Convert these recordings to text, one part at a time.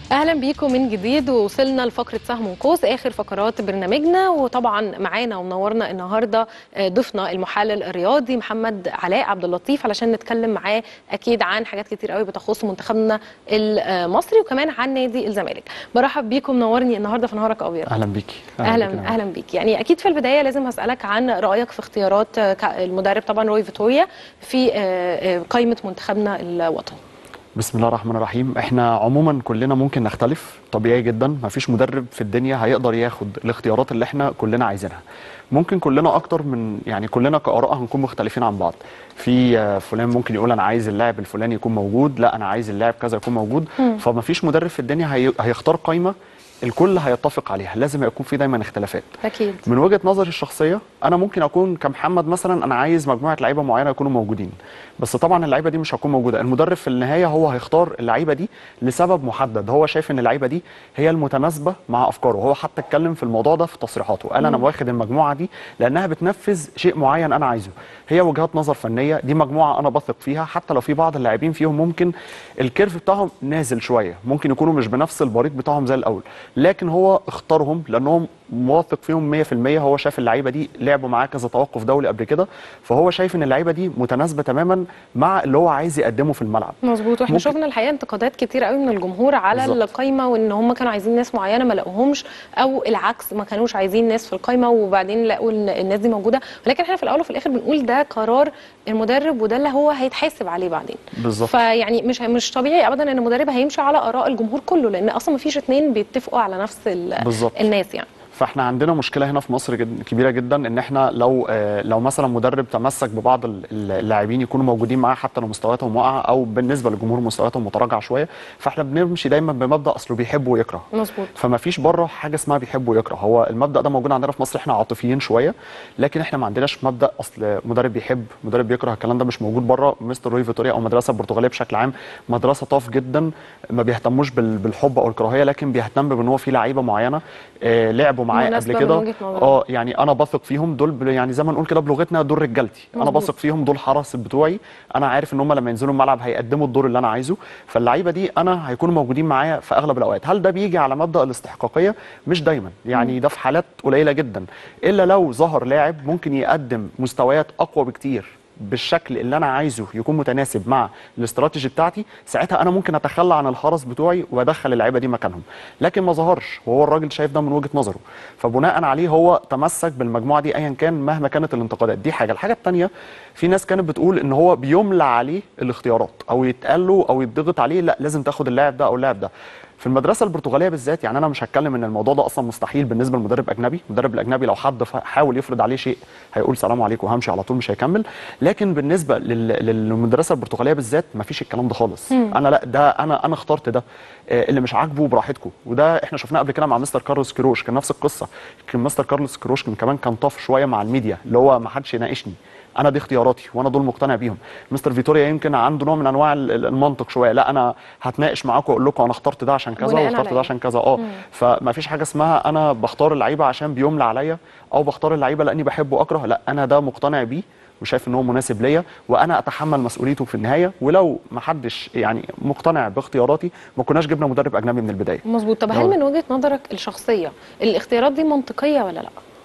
اهلا بيكم من جديد ووصلنا لفقره سهم وقوس اخر فقرات برنامجنا وطبعا معانا ومنورنا النهارده ضيفنا المحلل الرياضي محمد علاء عبد اللطيف علشان نتكلم معاه اكيد عن حاجات كتير قوي بتخص منتخبنا المصري وكمان عن نادي الزمالك برحب بيكم منورني النهارده في نهارك ابيض اهلا بيكي اهلا بيكي. اهلا بيك يعني اكيد في البدايه لازم هسالك عن رايك في اختيارات المدرب طبعا روي فيتوريا في قائمه منتخبنا الوطني بسم الله الرحمن الرحيم احنا عموما كلنا ممكن نختلف طبيعي جدا مفيش مدرب في الدنيا هيقدر ياخد الاختيارات اللي احنا كلنا عايزينها ممكن كلنا اكتر من يعني كلنا كاراء هنكون مختلفين عن بعض في آه، فلان ممكن يقول انا عايز اللاعب الفلاني يكون موجود لا انا عايز اللاعب كذا يكون موجود فمفيش مدرب في الدنيا هي... هيختار قائمه الكل هيتفق عليها لازم يكون في دايما اختلافات اكيد من وجهه نظري الشخصيه انا ممكن اكون كمحمد مثلا انا عايز مجموعه لعيبه معينه يكونوا موجودين بس طبعا اللعيبه دي مش هتكون موجوده المدرب في النهايه هو هيختار اللعيبه دي لسبب محدد هو شايف ان اللعيبه دي هي المتناسبه مع افكاره هو حتى اتكلم في الموضوع ده في تصريحاته قال انا واخد المجموعه دي لانها بتنفذ شيء معين انا عايزه هي وجهات نظر فنيه دي مجموعه انا بثق فيها حتى لو في بعض اللاعبين فيهم ممكن الكيرف بتاعهم نازل شويه ممكن يكونوا مش بنفس البريق بتاعهم زي الاول لكن هو اختارهم لانهم موافق فيهم 100% هو شاف اللعيبه دي لعبوا معاه كذا توقف دولي قبل كده فهو شايف ان اللعيبه دي متناسبه تماما مع اللي هو عايز يقدمه في الملعب مظبوط واحنا ممكن- شفنا الحقيقه انتقادات كتير قوي من الجمهور على بالظبط. القايمه وان هم كانوا عايزين ناس معينه ما لقوهمش او العكس ما كانوش عايزين ناس في القايمه وبعدين لقوا ان الناس دي موجوده ولكن احنا في الاول وفي الاخر بنقول ده قرار المدرب وده اللي هو هيتحاسب عليه بعدين بالظبط فيعني مش مش طبيعي ابدا ان المدرب هيمشي على اراء الجمهور كله لان اصلا ما فيش اتنين بيتفقوا على نفس ال- بالظبط. الناس يعني فاحنا عندنا مشكله هنا في مصر جد كبيره جدا ان احنا لو آه، لو مثلا مدرب تمسك ببعض ال- ال- اللاعبين يكونوا موجودين معاه حتى لو مستوياتهم واقعه او بالنسبه للجمهور مستوياتهم متراجعه شويه فاحنا بنمشي دايما بمبدا اصله بيحب ويكره مظبوط فما فيش بره حاجه اسمها بيحب ويكره هو المبدا ده موجود عندنا في مصر احنا عاطفيين شويه لكن احنا ما عندناش مبدا اصل مدرب بيحب مدرب بيكره الكلام ده مش موجود بره مستر روي فيتوريا او المدرسه البرتغاليه بشكل عام مدرسه طاف جدا ما بيهتموش بال- بالحب او الكراهيه لكن بيهتم بان هو في لعيبه معينه آه لعبوا معاه مناسبة قبل من كده وجهة نظرك. اه يعني انا بثق فيهم دول بل- يعني زي ما نقول كده بلغتنا دول رجالتي انا مظبوط. بثق فيهم دول حرس بتوعي انا عارف ان هم لما ينزلوا الملعب هيقدموا الدور اللي انا عايزه فاللعيبه دي انا هيكونوا موجودين معايا في اغلب الاوقات هل ده بيجي على مبدا الاستحقاقيه مش دايما يعني ده في حالات قليله جدا الا لو ظهر لاعب ممكن يقدم مستويات اقوى بكتير بالشكل اللي انا عايزه يكون متناسب مع الاستراتيجي بتاعتي ساعتها انا ممكن اتخلى عن الحرس بتوعي وادخل اللعيبه دي مكانهم لكن ما ظهرش وهو الراجل شايف ده من وجهه نظره فبناء عليه هو تمسك بالمجموعه دي ايا كان مهما كانت الانتقادات دي حاجه الحاجه الثانيه في ناس كانت بتقول ان هو بيملى عليه الاختيارات او يتقال له او يتضغط عليه لا لازم تاخد اللاعب ده او اللاعب ده في المدرسه البرتغاليه بالذات يعني انا مش هتكلم ان الموضوع ده اصلا مستحيل بالنسبه لمدرب اجنبي المدرب الاجنبي لو حد ف- حاول يفرض عليه شيء هيقول سلام عليكم وهمشي على طول مش هيكمل لكن بالنسبه لل- للمدرسه البرتغاليه بالذات مفيش الكلام ده خالص انا لا ده انا انا اخترت ده آه، اللي مش عاجبه براحتكم وده احنا شفناه قبل كده مع مستر كارلوس كيروش كان نفس القصه كان مستر كارلوس كيروش كان كمان كان طاف شويه مع الميديا اللي هو ما حدش يناقشني انا دي اختياراتي وانا دول مقتنع بيهم مستر فيتوريا يمكن عنده نوع من انواع ال- ال- المنطق شويه لا انا هتناقش معاكم واقول لكم انا اخترت ده عشان كذا بناء واخترت على ده عشان كذا اه فما فيش حاجه اسمها انا بختار اللعيبه عشان بيملى عليا او بختار اللعيبه لاني بحبه واكره لا انا ده مقتنع بيه وشايف ان هو مناسب ليا وانا اتحمل مسؤوليته في النهايه ولو ما حدش يعني مقتنع باختياراتي ما كناش جبنا مدرب اجنبي من البدايه مظبوط طب هل هو- من وجهه نظرك الشخصيه الاختيارات دي منطقيه ولا لا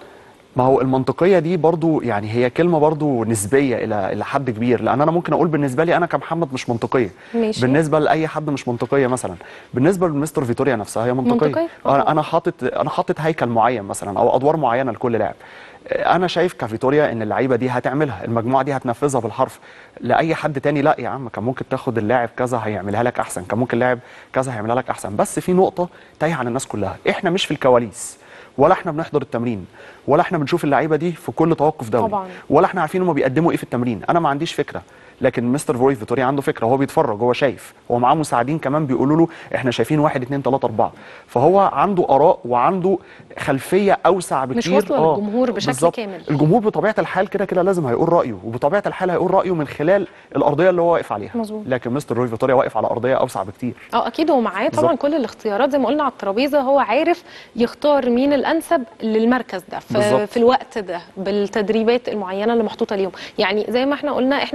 ما هو المنطقيه دي برضو يعني هي كلمه برضو نسبيه الى الى حد كبير لان انا ممكن اقول بالنسبه لي انا كمحمد مش منطقيه ماشي. بالنسبه لاي حد مش منطقيه مثلا بالنسبه لمستر فيتوريا نفسها هي منطقيه, منطقية. انا انا حاطط انا حاطط هيكل معين مثلا او ادوار معينه لكل لاعب انا شايف كفيتوريا ان اللعيبه دي هتعملها المجموعه دي هتنفذها بالحرف لاي حد تاني لا يا عم كان ممكن تاخد اللاعب كذا هيعملها لك احسن كان ممكن لاعب كذا هيعملها لك احسن بس في نقطه تايهه عن الناس كلها احنا مش في الكواليس ولا احنا بنحضر التمرين ولا احنا بنشوف اللعيبه دي في كل توقف دولي طبعاً. ولا احنا عارفين هم بيقدموا ايه في التمرين انا ما عنديش فكره لكن مستر فوي فيتوريا عنده فكره هو بيتفرج هو شايف هو معاه مساعدين كمان بيقولوا له احنا شايفين واحد اتنين تلاته اربعه فهو عنده اراء وعنده خلفيه اوسع بكتير واصلة للجمهور بشكل بالظبط. كامل. الجمهور بطبيعه الحال كده كده لازم هيقول رايه وبطبيعه الحال هيقول رايه من خلال الارضيه اللي هو واقف عليها مظبوط. لكن مستر روي فيتوريا واقف على ارضيه اوسع بكتير اه اكيد هو معاه طبعا بالظبط. كل الاختيارات زي ما قلنا على الترابيزه هو عارف يختار مين الانسب للمركز ده في, بالظبط. في الوقت ده بالتدريبات المعينه اللي محطوطه ليهم يعني زي ما احنا قلنا احنا الجمهور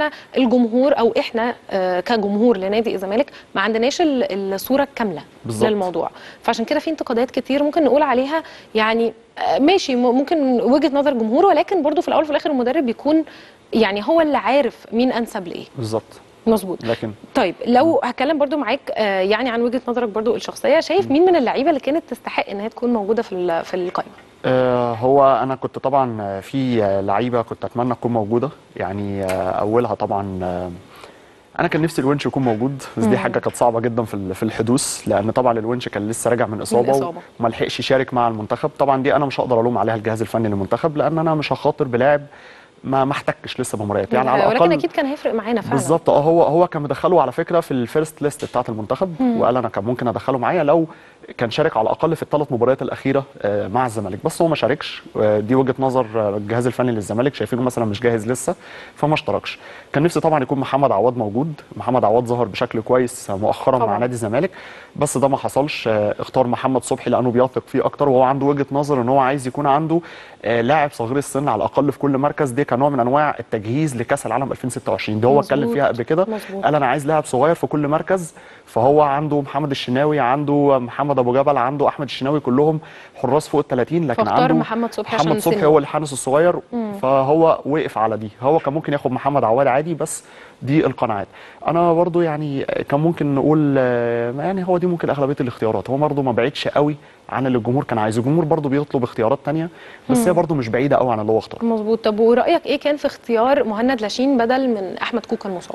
الجمهور او احنا آه، كجمهور لنادي الزمالك ما عندناش ال- الصوره الكامله بالظبط. للموضوع فعشان كده في انتقادات كتير ممكن نقول عليها يعني آه، ماشي م- ممكن وجهه نظر جمهور ولكن برضو في الاول وفي الاخر المدرب بيكون يعني هو اللي عارف مين انسب لايه بالظبط مظبوط لكن طيب لو هتكلم برضو معاك آه، يعني عن وجهه نظرك برضو الشخصيه شايف مين من اللعيبه اللي كانت تستحق ان هي تكون موجوده في ال- في القائمه آه، هو انا كنت طبعا آه، في آه، لعيبه كنت اتمنى تكون موجوده يعني آه، اولها طبعا آه، انا كان نفسي الونش يكون موجود بس دي حاجه كانت صعبه جدا في ال- في الحدوث لان طبعا الونش كان لسه راجع من اصابه إصابة. وما لحقش يشارك مع المنتخب طبعا دي انا مش هقدر الوم عليها الجهاز الفني للمنتخب لان انا مش هخاطر بلاعب ما ما احتكش لسه بمباريات يعني على ولكن الاقل اكيد كان هيفرق معانا فعلا بالظبط اه هو هو كان مدخله على فكره في الفيرست ليست بتاعه المنتخب وقال انا كان ممكن ادخله معايا لو كان شارك على الاقل في الثلاث مباريات الاخيره آه، مع الزمالك بس هو ما شاركش آه، دي وجهه نظر آه، الجهاز الفني للزمالك شايفينه مثلا مش جاهز لسه فما اشتركش كان نفسي طبعا يكون محمد عواد موجود محمد عواد ظهر بشكل كويس مؤخرا طبعاً. مع نادي الزمالك بس ده ما حصلش آه، اختار محمد صبحي لانه بيثق فيه اكتر وهو عنده وجهه نظر ان هو عايز يكون عنده آه، لاعب صغير السن على الاقل في كل مركز دي كنوع من انواع التجهيز لكاس العالم 2026 ده هو اتكلم مظبوط. فيها قبل كده مظبوط. قال انا عايز لاعب صغير في كل مركز فهو عنده محمد الشناوي عنده محمد ابو جبل عنده احمد الشناوي كلهم حراس فوق ال 30 لكن فاختار عنده محمد صبحي محمد عشان صبحي سنه. هو الحارس الصغير فهو وقف على دي هو كان ممكن ياخد محمد عواد عادي بس دي القناعات انا برضو يعني كان ممكن نقول آه، يعني هو دي ممكن اغلبيه الاختيارات هو برضو ما بعيدش قوي عن اللي الجمهور كان عايزه الجمهور برضو بيطلب اختيارات تانية بس هي برضو مش بعيده قوي عن اللي هو اختاره مظبوط طب ورايك ايه كان في اختيار مهند لاشين بدل من احمد كوكا المصاب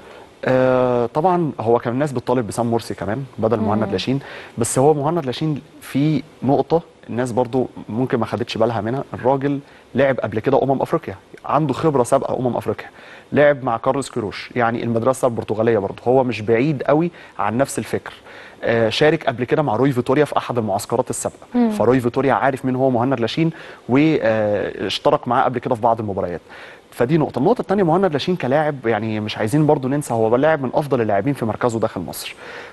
آه طبعا هو كان الناس بتطالب بسام مرسي كمان بدل مهند لاشين بس هو مهند لاشين في نقطه الناس برضو ممكن ما خدتش بالها منها الراجل لعب قبل كده امم افريقيا عنده خبره سابقه امم افريقيا لعب مع كارلوس كيروش يعني المدرسه البرتغاليه برضو هو مش بعيد قوي عن نفس الفكر آه شارك قبل كده مع روي فيتوريا في احد المعسكرات السابقه فروي فيتوريا عارف مين هو مهند لاشين واشترك معاه قبل كده في بعض المباريات فدي نقطة، النقطة الثانية مهند لاشين كلاعب يعني مش عايزين برضو ننسى هو لاعب من أفضل اللاعبين في مركزه داخل مصر.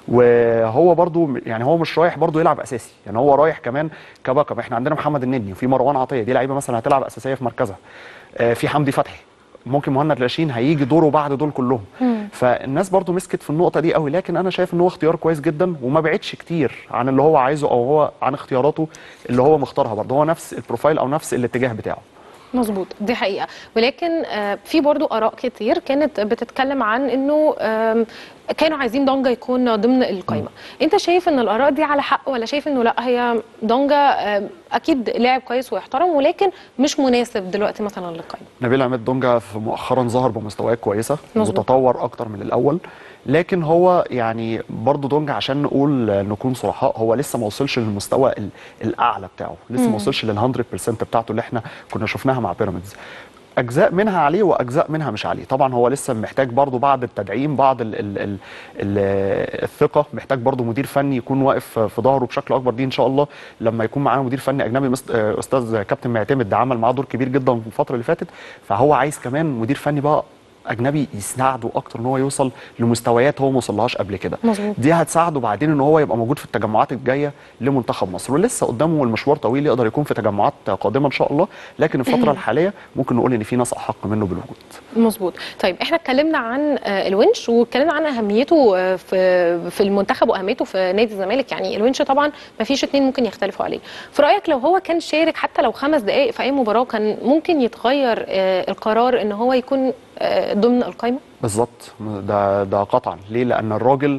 وهو برضو يعني هو مش رايح برضو يلعب أساسي، يعني هو رايح كمان كباك اب، احنا عندنا محمد النني وفي مروان عطية دي لعيبة مثلا هتلعب أساسية في مركزها. آه، في حمدي فتحي ممكن مهند لاشين هيجي دوره بعد دول كلهم فالناس برضو مسكت في النقطه دي قوي لكن انا شايف ان هو اختيار كويس جدا وما بعدش كتير عن اللي هو عايزه او هو عن اختياراته اللي هو مختارها برضو هو نفس البروفايل او نفس الاتجاه بتاعه مظبوط دي حقيقه ولكن آه، في برضو اراء كتير كانت بتتكلم عن انه آم، كانوا عايزين دونجا يكون ضمن القائمه انت شايف ان الاراء دي على حق ولا شايف انه لا هي دونجا آم، اكيد لاعب كويس ويحترم ولكن مش مناسب دلوقتي مثلا للقائمه نبيل عماد دونجا في مؤخرا ظهر بمستويات كويسه مظبوط. متطور اكتر من الاول لكن هو يعني برضه دونجا عشان نقول نكون صرحاء هو لسه ما وصلش للمستوى ال- الاعلى بتاعه لسه ما وصلش لل 100% بتاعته اللي احنا كنا شفناها مع بيراميدز اجزاء منها عليه واجزاء منها مش عليه طبعا هو لسه محتاج برضه بعض التدعيم بعض ال ال ال ال الثقه محتاج برضه مدير فني يكون واقف في ظهره بشكل اكبر دي ان شاء الله لما يكون معانا مدير فني اجنبي مست- آه، استاذ كابتن معتمد ده عمل معاه دور كبير جدا في الفتره اللي فاتت فهو عايز كمان مدير فني بقى اجنبي يساعده اكتر ان هو يوصل لمستويات هو ما وصلهاش قبل كده مظبوط. دي هتساعده بعدين ان هو يبقى موجود في التجمعات الجايه لمنتخب مصر ولسه قدامه المشوار طويل يقدر يكون في تجمعات قادمه ان شاء الله لكن الفتره الحاليه ممكن نقول ان في ناس احق منه بالوجود مظبوط طيب احنا اتكلمنا عن آه، الونش واتكلمنا عن اهميته آه، في في المنتخب واهميته في نادي الزمالك يعني الونش طبعا ما فيش اتنين ممكن يختلفوا عليه في رايك لو هو كان شارك حتى لو خمس دقائق في اي مباراه كان ممكن يتغير آه، القرار ان هو يكون آه، ضمن القائمه بالظبط ده ده قطعا ليه لان الراجل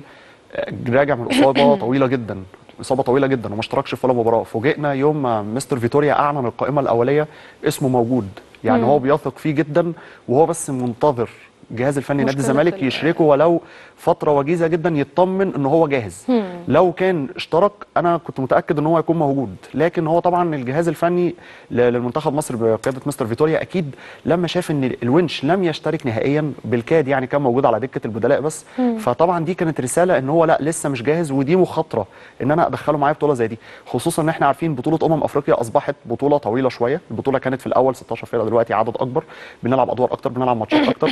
راجع من اصابه طويله جدا اصابه طويله جدا وما اشتركش في ولا مباراه فوجئنا يوم ما مستر فيتوريا اعلن القائمه الاوليه اسمه موجود يعني مم. هو بيثق فيه جدا وهو بس منتظر الجهاز الفني نادي مشكلة الزمالك في ال- يشركه ولو فتره وجيزه جدا يطمن ان هو جاهز مم. لو كان اشترك انا كنت متاكد ان هو هيكون موجود لكن هو طبعا الجهاز الفني ل- للمنتخب مصر بقياده مستر فيتوريا اكيد لما شاف ان الونش لم يشترك نهائيا بالكاد يعني كان موجود على دكه البدلاء بس فطبعا دي كانت رساله ان هو لا لسه مش جاهز ودي مخاطره ان انا ادخله معايا بطوله زي دي خصوصا ان احنا عارفين بطوله امم افريقيا اصبحت بطوله طويله شويه البطوله كانت في الاول 16 فرقه دلوقتي عدد اكبر بنلعب ادوار اكتر بنلعب ماتشات اكتر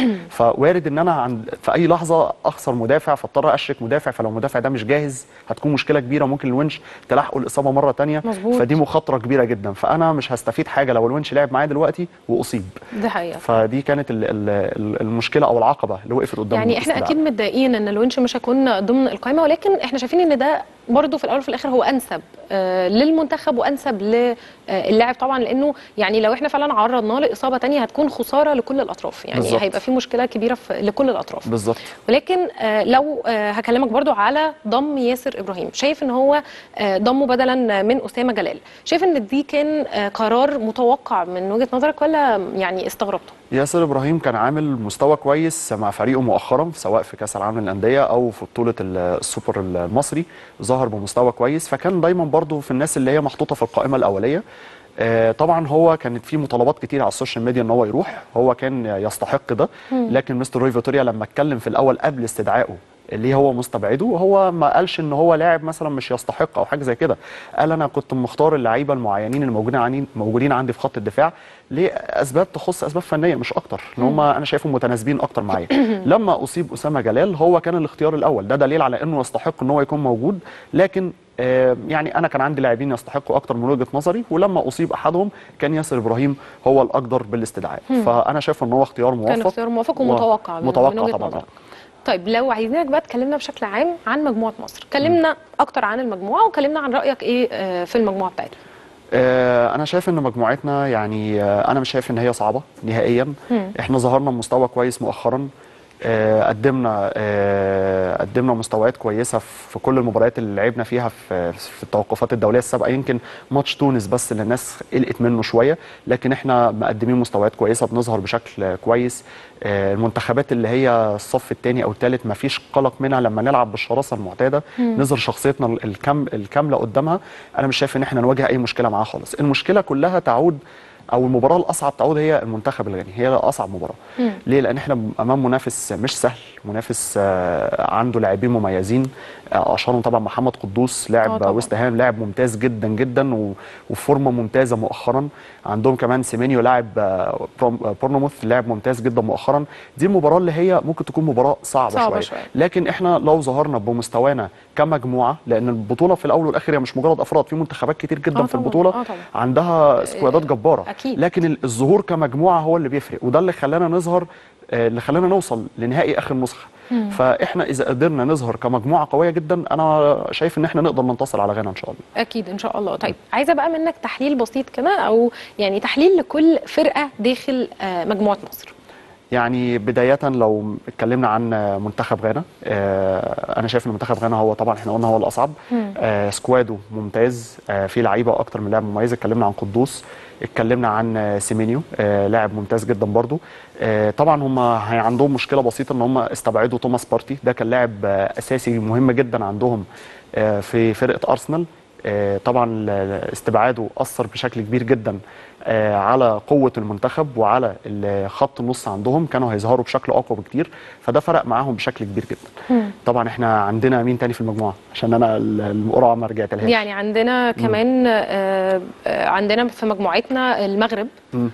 فوارد ان انا عند في اي لحظه اخسر مدافع فاضطر اشرك مدافع فلو المدافع ده مش جاهز هتكون مشكله كبيره ممكن الونش تلاحقه الاصابه مره تانية مظبوط. فدي مخاطره كبيره جدا فانا مش هستفيد حاجه لو الونش لعب معايا دلوقتي واصيب دي حقيقه فدي كانت ال- ال- المشكله او العقبه اللي وقفت قدام يعني احنا الاستدعاء. اكيد متضايقين ان الونش مش هيكون ضمن القائمه ولكن احنا شايفين ان ده برضه في الاول وفي الاخر هو انسب آه للمنتخب وانسب للاعب طبعا لانه يعني لو احنا فعلا عرضناه لاصابه تانية هتكون خساره لكل الاطراف يعني بالظبط. هيبقى في مشكله كبيره في لكل الاطراف بالظبط ولكن آه، لو آه، هكلمك برضو على ضم ياسر ابراهيم شايف ان هو آه، ضمه بدلا من اسامه جلال شايف ان دي كان آه، قرار متوقع من وجهه نظرك ولا يعني استغربته ياسر ابراهيم كان عامل مستوى كويس مع فريقه مؤخرا سواء في كاس العالم للانديه او في بطوله ال- السوبر المصري ظهر بمستوى كويس فكان دايما برضو في الناس اللي هي محطوطه في القائمه الاوليه آه، طبعا هو كانت في مطالبات كتير على السوشيال ميديا ان هو يروح هو كان يستحق ده لكن مستر روي فيتوريا لما اتكلم في الاول قبل استدعائه اللي هو مستبعده هو ما قالش ان هو لاعب مثلا مش يستحق او حاجه زي كده قال انا كنت مختار اللعيبه المعينين اللي موجودين عندي موجودين عندي في خط الدفاع لاسباب تخص اسباب فنيه مش اكتر ان هم انا شايفهم متناسبين اكتر معايا لما اصيب اسامه جلال هو كان الاختيار الاول ده دليل على انه يستحق ان هو يكون موجود لكن آه، يعني انا كان عندي لاعبين يستحقوا اكتر من وجهه نظري ولما اصيب احدهم كان ياسر ابراهيم هو الاقدر بالاستدعاء فانا شايف ان هو اختيار موفق كان اختيار موافق ومتوقع من, متوقع من وجهه طبعا نظرك طيب لو عايزينك بقى تكلمنا بشكل عام عن مجموعه مصر كلمنا اكتر عن المجموعه وكلمنا عن رايك ايه آه، في المجموعه بتاعتنا آه، انا شايف ان مجموعتنا يعني آه، انا مش شايف ان هي صعبه نهائيا احنا ظهرنا بمستوى كويس مؤخرا آه، قدمنا آه، قدمنا مستويات كويسه في كل المباريات اللي لعبنا فيها في في التوقفات الدوليه السابقه يمكن ماتش تونس بس اللي الناس قلقت منه شويه لكن احنا مقدمين مستويات كويسه بنظهر بشكل كويس آه، المنتخبات اللي هي الصف الثاني او الثالث ما فيش قلق منها لما نلعب بالشراسه المعتاده نظهر شخصيتنا الكم الكامله قدامها انا مش شايف ان احنا نواجه اي مشكله معاها خالص المشكله كلها تعود او المباراه الاصعب تعود هي المنتخب الغني هي اصعب مباراه ليه لان احنا امام منافس مش سهل منافس آه، عنده لاعبين مميزين آه، اشهرهم طبعا محمد قدوس آه لاعب طبعاً. ويست هام لاعب ممتاز جدا جدا و- وفورمه ممتازه مؤخرا عندهم كمان سيمينيو لاعب آه، بروم- آه، بورنموث لاعب ممتاز جدا مؤخرا دي المباراه اللي هي ممكن تكون مباراه صعبه, صعبة شويه. شوية. لكن احنا لو ظهرنا بمستوانا كمجموعه لان البطوله في الاول والاخر هي مش مجرد افراد في منتخبات كتير جدا آه في طبعاً، البطوله آه طبعاً. عندها سكوادات جباره أكيد. لكن ال- الظهور كمجموعه هو اللي بيفرق وده اللي خلانا نظهر آه، اللي خلانا نوصل لنهائي اخر نسخه فاحنا اذا قدرنا نظهر كمجموعه قويه جدا انا شايف ان احنا نقدر ننتصر على غانا ان شاء الله اكيد ان شاء الله طيب عايزه بقى منك تحليل بسيط كده او يعني تحليل لكل فرقه داخل آه، مجموعه مصر يعني بداية لو اتكلمنا عن منتخب غانا آه، أنا شايف إن منتخب غانا هو طبعا إحنا قلنا هو الأصعب آه، سكواده ممتاز آه، في لعيبة أكتر من لاعب مميز اتكلمنا عن قدوس اتكلمنا عن آه، سيمينيو آه، لاعب ممتاز جدا برضو آه، طبعا هم هي عندهم مشكلة بسيطة إن هم استبعدوا توماس بارتي ده كان لاعب آه، أساسي مهم جدا عندهم آه، في فرقة أرسنال آه، طبعا ال- استبعاده اثر بشكل كبير جدا آه، على قوه المنتخب وعلى ال- خط النص عندهم كانوا هيظهروا بشكل اقوى بكتير فده فرق معاهم بشكل كبير جدا طبعا احنا عندنا مين تاني في المجموعه عشان انا ال- القرعه ما رجعت لهاش يعني عندنا كمان آه، آه، عندنا في مجموعتنا المغرب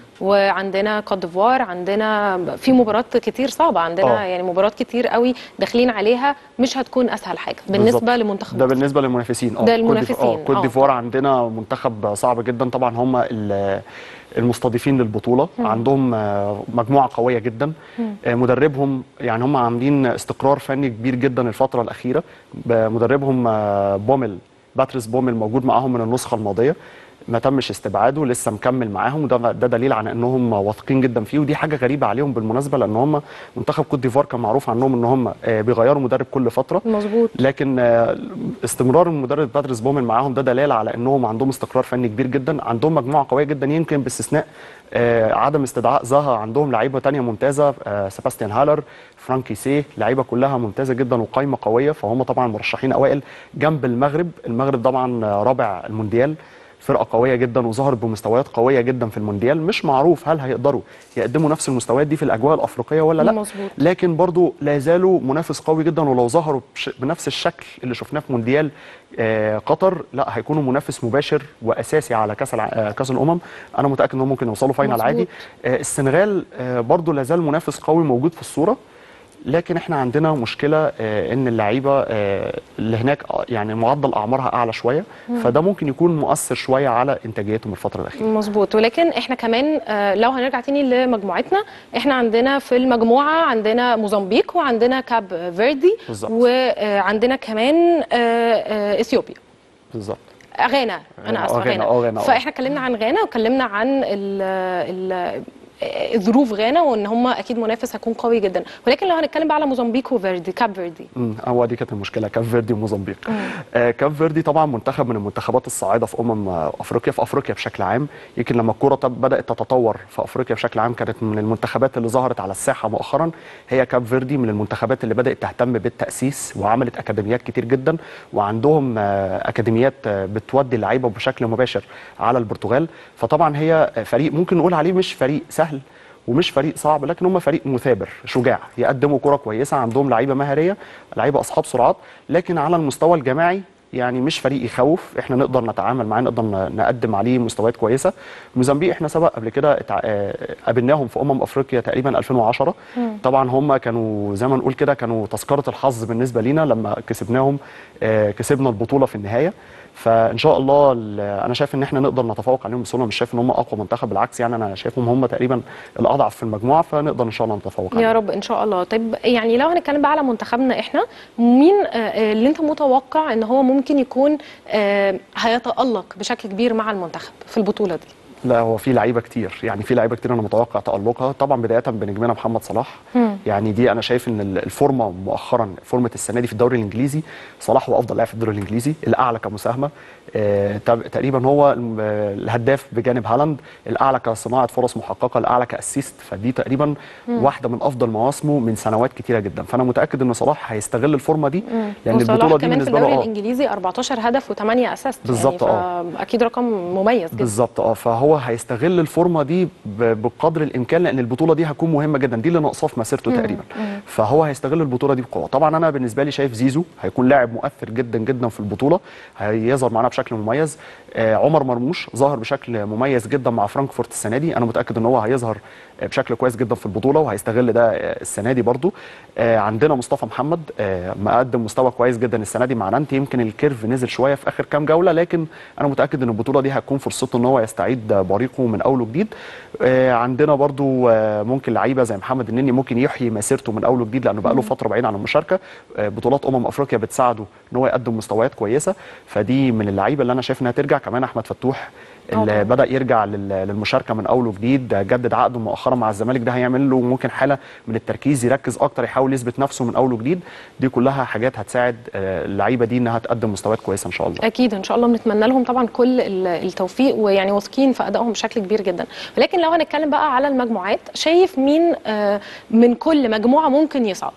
وعندنا كوت ديفوار عندنا في مباريات كتير صعبه عندنا آه. يعني مباريات كتير قوي داخلين عليها مش هتكون اسهل حاجه بالنسبه بالظبط. لمنتخب ده مصر. بالنسبه للمنافسين اه ده كوت ديف- المنافسين، اه كوت آه. ديفوار عندنا منتخب صعب جدا طبعا هم ال- المستضيفين للبطوله عندهم آه، مجموعه قويه جدا آه، مدربهم يعني هم عاملين استقرار فني كبير جدا الفتره الاخيره ب- مدربهم آه، بومل باتريس بومل موجود معاهم من النسخه الماضيه ما تمش استبعاده لسه مكمل معاهم وده ده دليل على انهم واثقين جدا فيه ودي حاجه غريبه عليهم بالمناسبه لان هم منتخب كوت ديفوار كان معروف عنهم ان هم آه، بيغيروا مدرب كل فتره مظبوط لكن آه، استمرار المدرب باتريس بومن معاهم ده دلاله على انهم عندهم استقرار فني كبير جدا عندهم مجموعه قويه جدا يمكن باستثناء آه، عدم استدعاء زها عندهم لعيبه تانية ممتازه آه، سيباستيان هالر فرانكي سي لعيبه كلها ممتازه جدا وقايمه قويه فهم طبعا مرشحين اوائل جنب المغرب المغرب طبعا آه، رابع المونديال فرقه قويه جدا وظهرت بمستويات قويه جدا في المونديال مش معروف هل هيقدروا يقدموا نفس المستويات دي في الاجواء الافريقيه ولا لا مظبوط. لكن برضو لا زالوا منافس قوي جدا ولو ظهروا بش- بنفس الشكل اللي شفناه في مونديال آه، قطر لا هيكونوا منافس مباشر واساسي على كاس الع... آه، كاس الامم انا متاكد انهم ممكن يوصلوا فاينل مظبوط. عادي آه، السنغال آه، برضو لا زال منافس قوي موجود في الصوره لكن احنا عندنا مشكله آه، ان اللعيبه آه، اللي هناك آه، يعني معدل اعمارها اعلى شويه فده ممكن يكون مؤثر شويه على انتاجيتهم الفتره الاخيره مظبوط ولكن احنا كمان آه، لو هنرجع تاني لمجموعتنا احنا عندنا في المجموعه عندنا موزمبيق وعندنا كاب فيردي بالظبط. وعندنا كمان آه، آه، اثيوبيا بالظبط غانا غانا، انا آه، اسفه غانا، غانا آه، غانا، آه. فاحنا اتكلمنا عن غانا واتكلمنا عن ال ال ظروف غانا وان هم اكيد منافس هيكون قوي جدا ولكن لو هنتكلم بقى على موزمبيق وفيردي كاب فيردي امم هو دي كانت المشكله كاب فيردي وموزمبيق آه كاب فيردي طبعا منتخب من المنتخبات الصاعده في امم آه، افريقيا في افريقيا بشكل عام يمكن لما الكره طب بدات تتطور في افريقيا بشكل عام كانت من المنتخبات اللي ظهرت على الساحه مؤخرا هي كاب فيردي من المنتخبات اللي بدات تهتم بالتاسيس وعملت اكاديميات كتير جدا وعندهم آه اكاديميات آه بتودي اللعيبه بشكل مباشر على البرتغال فطبعا هي آه، فريق ممكن نقول عليه مش فريق سهل ومش فريق صعب لكن هم فريق مثابر شجاع يقدموا كرة كويسة عندهم لعيبة مهارية لعيبة أصحاب سرعات لكن على المستوى الجماعي يعني مش فريق يخوف احنا نقدر نتعامل معاه نقدر ن- نقدم عليه مستويات كويسه موزمبيق احنا سبق قبل كده اتع- آه، قابلناهم في امم افريقيا تقريبا 2010 طبعا هم كانوا زي ما نقول كده كانوا تذكره الحظ بالنسبه لينا لما كسبناهم آه، كسبنا البطوله في النهايه فان شاء الله ال- انا شايف ان احنا نقدر نتفوق عليهم بسهوله مش شايف ان هم اقوى منتخب بالعكس يعني انا شايفهم هم تقريبا الاضعف في المجموعه فنقدر ان شاء الله نتفوق يا عليهم رب ان شاء الله طيب يعني لو هنتكلم بقى على منتخبنا احنا مين آه، آه، اللي انت متوقع ان هو ممكن يكون آه، هيتالق بشكل كبير مع المنتخب في البطوله دي لا هو في لعيبه كتير يعني في لعيبه كتير انا متوقع تالقها طبعا بدايه بنجمنا محمد صلاح مم. يعني دي انا شايف ان ال- الفورمه مؤخرا فورمه السنه دي في الدوري الانجليزي صلاح هو افضل لاعب في الدوري الانجليزي الاعلى كمساهمه آه، تب- تقريبا هو الم- آه، الهداف بجانب هالاند الاعلى كصناعه فرص محققه الاعلى كاسيست فدي تقريبا واحده من افضل مواسمه من سنوات كتيره جدا فانا متاكد ان صلاح هيستغل الفورمه دي لان وصلاح البطوله دي كمان في بالنسبه الدوري له آه، الانجليزي 14 هدف و8 اسيست بالظبط، يعني آه. اكيد رقم مميز جدا بالظبط اه فهو هيستغل الفورمه دي ب- بقدر الامكان لان البطوله دي هتكون مهمه جدا دي اللي ناقصاه في مسيرته تقريبا فهو هيستغل البطوله دي بقوه طبعا انا بالنسبه لي شايف زيزو هيكون لاعب مؤثر جدا جدا في البطوله هيظهر معانا بشكل مميز آه عمر مرموش ظهر بشكل مميز جدا مع فرانكفورت السنه دي انا متاكد ان هو هيظهر آه، بشكل كويس جدا في البطوله وهيستغل ده آه، السنه دي برضو آه عندنا مصطفى محمد آه مقدم مستوى كويس جدا السنه دي مع نانتي يمكن الكيرف نزل شويه في اخر كام جوله لكن انا متاكد ان البطوله دي هتكون فرصته ان هو يستعيد بريقه من اول وجديد آه عندنا برضو آه ممكن لعيبه زي محمد النني ممكن يحيي مسيرته من اول وجديد لانه بقى له فتره بعيد عن المشاركه آه بطولات امم افريقيا بتساعده ان هو يقدم مستويات كويسه فدي من اللعيبه اللي انا شايف انها ترجع كمان احمد فتوح اللي طبعاً. بدا يرجع لل- للمشاركه من اول وجديد جدد عقده مؤخرا مع الزمالك ده هيعمل له ممكن حاله من التركيز يركز اكتر يحاول يثبت نفسه من اول وجديد دي كلها حاجات هتساعد آه، اللعيبه دي انها تقدم مستويات كويسه ان شاء الله اكيد ان شاء الله بنتمنى لهم طبعا كل ال- التوفيق ويعني واثقين في ادائهم بشكل كبير جدا ولكن لو هنتكلم بقى على المجموعات شايف مين آه، من كل مجموعه ممكن يصعد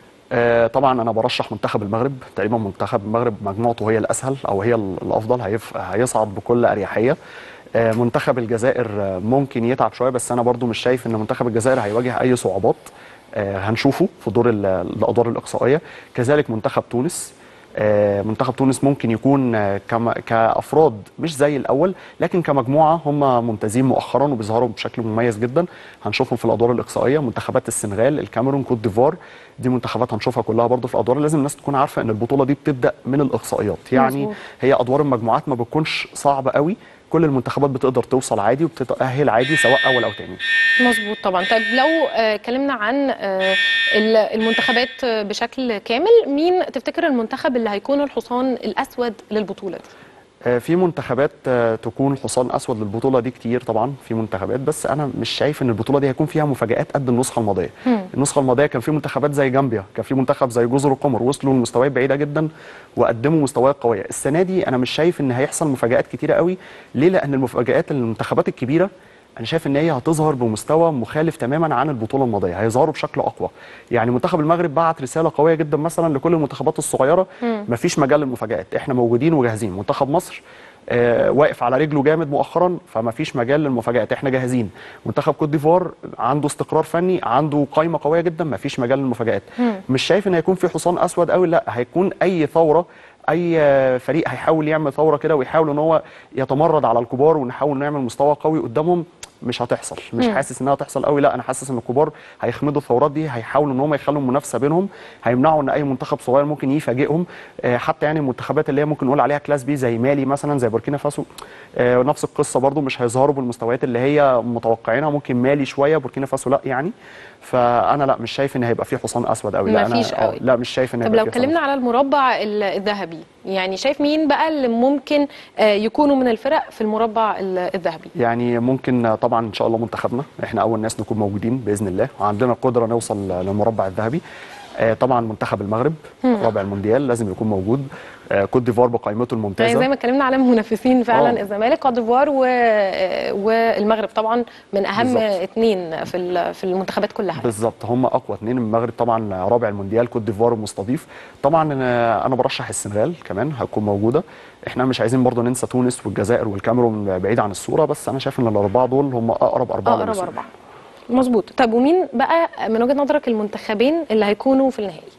آه، طبعا انا برشح منتخب المغرب تقريبا منتخب المغرب مجموعته هي الاسهل او هي ال- الافضل هيف- هيصعد بكل اريحيه آه، منتخب الجزائر آه، ممكن يتعب شويه بس انا برضو مش شايف ان منتخب الجزائر هيواجه اي صعوبات آه، هنشوفه في دور ال- الادوار الاقصائيه كذلك منتخب تونس آه، منتخب تونس ممكن يكون آه، كم- كافراد مش زي الاول لكن كمجموعه هم ممتازين مؤخرا وبيظهروا بشكل مميز جدا هنشوفهم في الادوار الاقصائيه منتخبات السنغال الكاميرون كوت ديفوار دي منتخبات هنشوفها كلها برضو في الادوار لازم الناس تكون عارفه ان البطوله دي بتبدا من الاقصائيات يعني مظبوط. هي ادوار المجموعات ما بتكونش صعبه قوي كل المنتخبات بتقدر توصل عادي وبتتاهل عادي سواء اول او تاني مظبوط طبعا طيب لو آه، اتكلمنا عن آه، ال- المنتخبات آه، بشكل كامل مين تفتكر المنتخب اللي هيكون الحصان الاسود للبطوله دي آه، في منتخبات آه، تكون حصان اسود للبطوله دي كتير طبعا في منتخبات بس انا مش شايف ان البطوله دي هيكون فيها مفاجات قد النسخه الماضيه مم. النسخه الماضيه كان في منتخبات زي جامبيا كان في منتخب زي جزر القمر وصلوا لمستويات بعيده جدا وقدموا مستويات قويه السنه دي انا مش شايف ان هيحصل مفاجات كتيره قوي ليه لان المفاجات المنتخبات الكبيره انا شايف ان هي هتظهر بمستوى مخالف تماما عن البطوله الماضيه هيظهروا بشكل اقوى يعني منتخب المغرب بعت رساله قويه جدا مثلا لكل المنتخبات الصغيره مفيش مجال للمفاجات احنا موجودين وجاهزين منتخب مصر آه، واقف على رجله جامد مؤخرا فما فيش مجال للمفاجات احنا جاهزين منتخب كوت ديفوار عنده استقرار فني عنده قائمه قويه جدا ما فيش مجال للمفاجات مش شايف ان هيكون في حصان اسود قوي لا هيكون اي ثوره اي فريق هيحاول يعمل ثوره كده ويحاول ان هو يتمرد على الكبار ونحاول نعمل مستوى قوي قدامهم مش هتحصل مش مم. حاسس انها هتحصل قوي لا انا حاسس ان الكبار هيخمدوا الثورات دي هيحاولوا ان هم يخلوا المنافسه بينهم هيمنعوا ان اي منتخب صغير ممكن يفاجئهم آه، حتى يعني المنتخبات اللي هي ممكن نقول عليها كلاس بي زي مالي مثلا زي بوركينا فاسو آه، نفس القصه برضو مش هيظهروا بالمستويات اللي هي متوقعينها ممكن مالي شويه بوركينا فاسو لا يعني فانا لا مش شايف ان هيبقى في حصان اسود قوي لا مفيش انا آه، قوي. لا مش شايف ان طب هيبقى لو في حصان اتكلمنا على المربع ال- الذهبي يعني شايف مين بقى اللي ممكن آه، يكونوا من الفرق في المربع ال- الذهبي يعني ممكن طبعا ان شاء الله منتخبنا احنا اول ناس نكون موجودين باذن الله وعندنا قدره نوصل للمربع الذهبي آه، طبعا منتخب المغرب رابع المونديال لازم يكون موجود آه، كوت ديفوار بقائمته يعني الممتازه زي ما اتكلمنا على المنافسين فعلا آه. الزمالك كوت ديفوار و... والمغرب طبعا من اهم بالظبط. اثنين في ال- في المنتخبات كلها بالظبط هم اقوى اثنين المغرب طبعا رابع المونديال كوت ديفوار مستضيف طبعا انا أنا برشح السنغال كمان هتكون موجوده احنا مش عايزين برضه ننسى تونس والجزائر والكاميرون بعيد عن الصوره بس انا شايف ان الاربعه دول هم اقرب اربعه اقرب للوصول. اربعه مظبوط طب ومين بقى من وجهه نظرك المنتخبين اللي هيكونوا في النهائي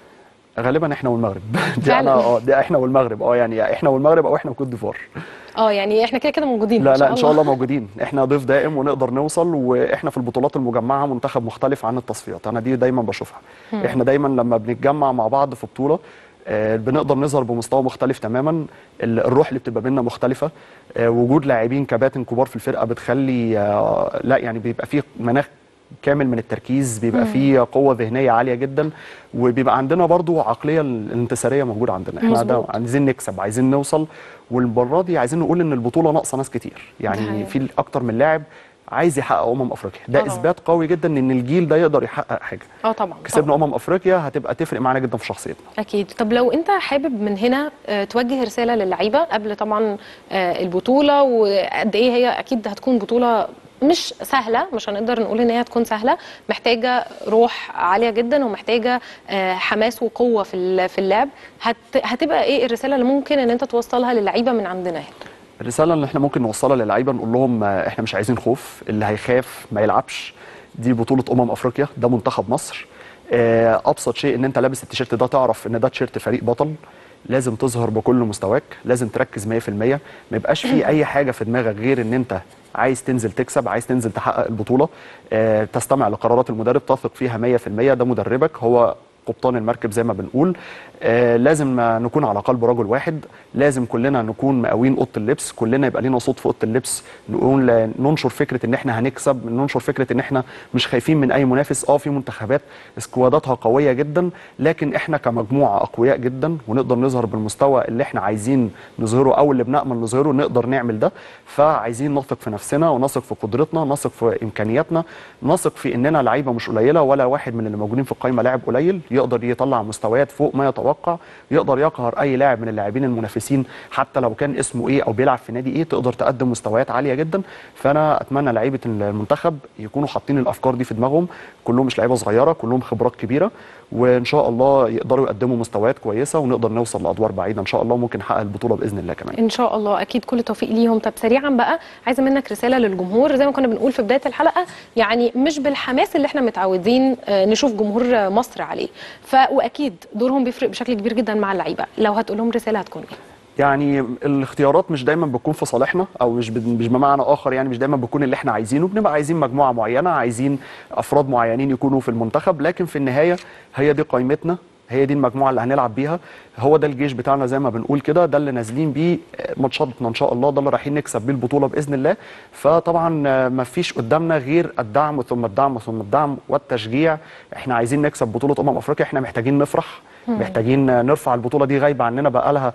غالبا احنا والمغرب دي فعلا؟ انا اه دي احنا والمغرب اه يعني احنا والمغرب او احنا وكوت ديفوار اه يعني احنا كده كده موجودين لا لا ان شاء الله موجودين احنا ضيف دائم ونقدر نوصل واحنا في البطولات المجمعه منتخب مختلف عن التصفيات انا دي دايما بشوفها احنا دايما لما بنتجمع مع بعض في بطوله آه، بنقدر نظهر بمستوى مختلف تماما ال- الروح اللي بتبقى بينا مختلفه آه، وجود لاعبين كباتن كبار في الفرقه بتخلي آه، لا يعني بيبقى فيه مناخ كامل من التركيز بيبقى فيه قوه ذهنيه عاليه جدا وبيبقى عندنا برضو عقليه الانتصاريه موجوده عندنا احنا ده مظبوط. عايزين نكسب عايزين نوصل والمره دي عايزين نقول ان البطوله ناقصه ناس كتير ده حقيقي. يعني في اكتر من لاعب عايز يحقق امم افريقيا ده طبعا. اثبات قوي جدا ان الجيل ده يقدر يحقق حاجه اه طبعا كسبنا امم افريقيا هتبقى تفرق معانا جدا في شخصيتنا اكيد طب لو انت حابب من هنا آه، توجه رساله للعيبه قبل طبعا آه، البطوله وقد ايه هي اكيد هتكون بطوله مش سهله مش هنقدر نقول ان هي هتكون سهله محتاجه روح عاليه جدا ومحتاجه آه، حماس وقوه في ال- في اللعب هت هتبقى ايه الرساله اللي ممكن ان انت توصلها للعيبه من عندنا هنا الرساله اللي احنا ممكن نوصلها للعيبه نقول لهم آه، احنا مش عايزين خوف اللي هيخاف ما يلعبش دي بطوله امم افريقيا ده منتخب مصر آه، ابسط شيء ان انت لابس التيشيرت ده تعرف ان ده تيشيرت فريق بطل لازم تظهر بكل مستواك لازم تركز 100% ما يبقاش في اي حاجه في دماغك غير ان انت عايز تنزل تكسب عايز تنزل تحقق البطوله آه، تستمع لقرارات المدرب تثق فيها 100% ده مدربك هو قبطان المركب زي ما بنقول آه لازم آه، نكون على قلب رجل واحد لازم كلنا نكون مقاوين اوضه اللبس كلنا يبقى لينا صوت في اوضه اللبس نقول آه، ننشر فكره ان احنا هنكسب ننشر فكره ان احنا مش خايفين من اي منافس اه في منتخبات سكواداتها قويه جدا لكن احنا كمجموعه اقوياء جدا ونقدر نظهر بالمستوى اللي احنا عايزين نظهره او اللي بنامل نظهره نقدر نعمل ده فعايزين نثق في نفسنا ونثق في قدرتنا نثق في امكانياتنا نثق في اننا لعيبه مش قليله ولا واحد من اللي موجودين في القائمه لاعب قليل يقدر يطلع مستويات فوق ما يتوقع يقدر يقهر اي لاعب من اللاعبين المنافسين حتى لو كان اسمه ايه او بيلعب في نادي ايه تقدر تقدم مستويات عاليه جدا فانا اتمنى لعيبه المنتخب يكونوا حاطين الافكار دي في دماغهم كلهم مش لعيبه صغيره كلهم خبرات كبيره وان شاء الله يقدروا يقدموا مستويات كويسه ونقدر نوصل لادوار بعيده ان شاء الله ممكن نحقق البطوله باذن الله كمان ان شاء الله اكيد كل توفيق ليهم طب سريعا بقى عايزه منك رساله للجمهور زي ما كنا بنقول في بدايه الحلقه يعني مش بالحماس اللي احنا متعودين آه، نشوف جمهور آه، مصر عليه ف واكيد دورهم بيفرق بشكل كبير جدا مع اللعيبه لو هتقول لهم رساله هتكون ايه يعني الاختيارات مش دايما بتكون في صالحنا او مش ب- مش بمعنى اخر يعني مش دايما بتكون اللي احنا عايزينه بنبقى عايزين مجموعه معينه عايزين افراد معينين يكونوا في المنتخب لكن في النهايه هي دي قائمتنا هي دي المجموعه اللي هنلعب بيها هو ده الجيش بتاعنا زي ما بنقول كده ده اللي نازلين بيه ماتشاتنا ان شاء الله ده اللي رايحين نكسب بيه البطوله باذن الله فطبعا ما فيش قدامنا غير الدعم ثم الدعم ثم الدعم والتشجيع احنا عايزين نكسب بطوله امم افريقيا احنا محتاجين نفرح محتاجين نرفع البطوله دي غايبه عننا بقى لها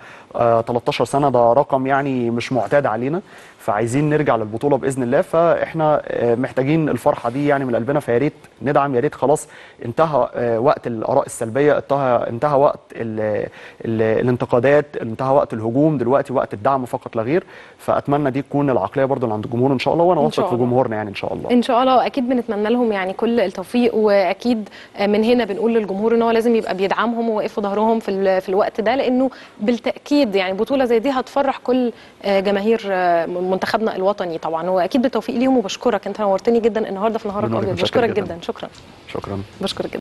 13 سنه ده رقم يعني مش معتاد علينا فعايزين نرجع للبطوله باذن الله فاحنا آه، محتاجين الفرحه دي يعني من قلبنا فيا ريت ندعم يا ريت خلاص انتهى آه، وقت الاراء السلبيه انتهى انتهى انتهى وقت ال ال الانتقادات انتهى وقت الهجوم دلوقتي وقت الدعم فقط لا غير فاتمنى دي تكون العقليه برضو اللي عند الجمهور ان شاء الله وانا إن شاء واثق في الله. جمهورنا يعني ان شاء الله ان شاء الله واكيد بنتمنى لهم يعني كل التوفيق واكيد من هنا بنقول للجمهور ان هو لازم يبقى بيدعمهم وواقف في ظهرهم في ال- في الوقت ده لانه بالتاكيد يعني بطوله زي دي هتفرح كل آه، جماهير آه، منتخبنا الوطني طبعا واكيد بالتوفيق ليهم وبشكرك انت نورتني جدا النهارده في نهارك بنورك، ابيض متشكر بشكرك جداً. جدا شكرا شكرا بشكرك جدا